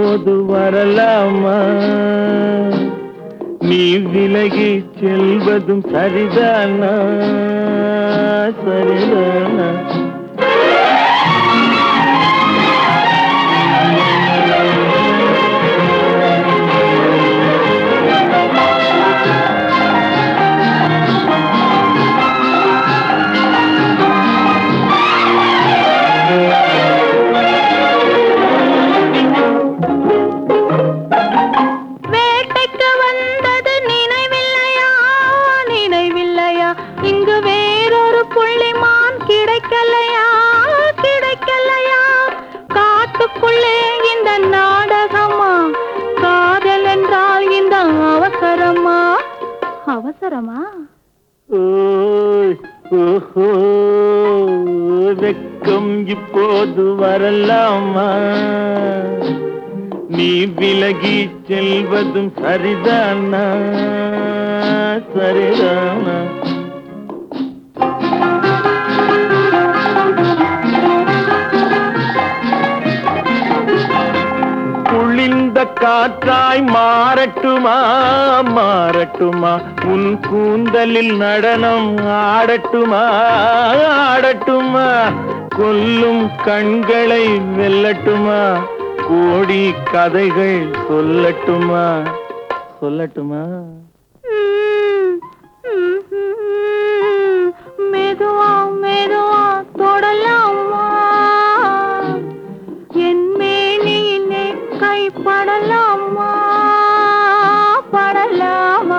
இப்போது வரலாமா நீ விலகி செல்வதும் சரிதானா சரிதானா வேட்டைக்கு வந்தது நினைவில்லையா நினைவில்லையா இங்கு வேறொரு புள்ளிமான் கிடைக்கலையா கிடைக்கலையா காட்டுக்குள்ளே இந்த நாடகமா காதல் என்றால் இந்த அவசரமா அவசரமா ஓய், ஓஹோ, வெட்கம் இப்போது வரலாமா நீ விலகி செல்வதும் சரிதானா சரிதானா குளிர்ந்த காற்றாய் மாறட்டுமா மாறட்டுமா உன் கூந்தலில் நடனம் ஆடட்டுமா ஆடட்டுமா கொல்லும் கண்களை வெல்லட்டுமா கோடி கதைகள் சொல்லட்டுமா சொல்லட்டுமா ம், ம், ம், மெதுவா மெதுவா தொடலாமா என் மேனியிலே கைப்படலாமா படலாமா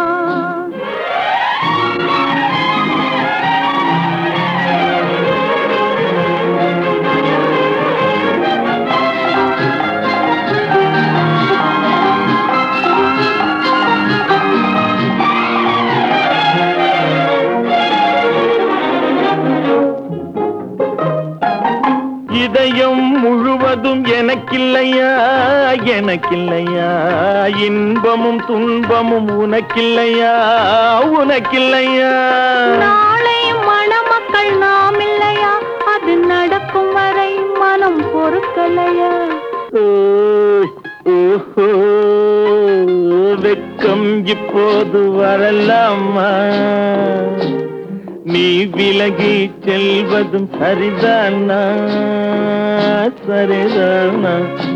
இதயம் முழுவதும் எனக்கில்லையா எனக்கில்லையா இன்பமும் துன்பமும் உனக்கில்லையா உனக்கில்லையா நாளை மணமக்கள் நாம் இல்லையா அது நடக்கும் வரை மனம் பொறுக்கலையா ஓய், ஓஹோ, வெட்கம் இப்போது வரலாமா நீ விலகி செல்வதும் சரிதானா சரிதானா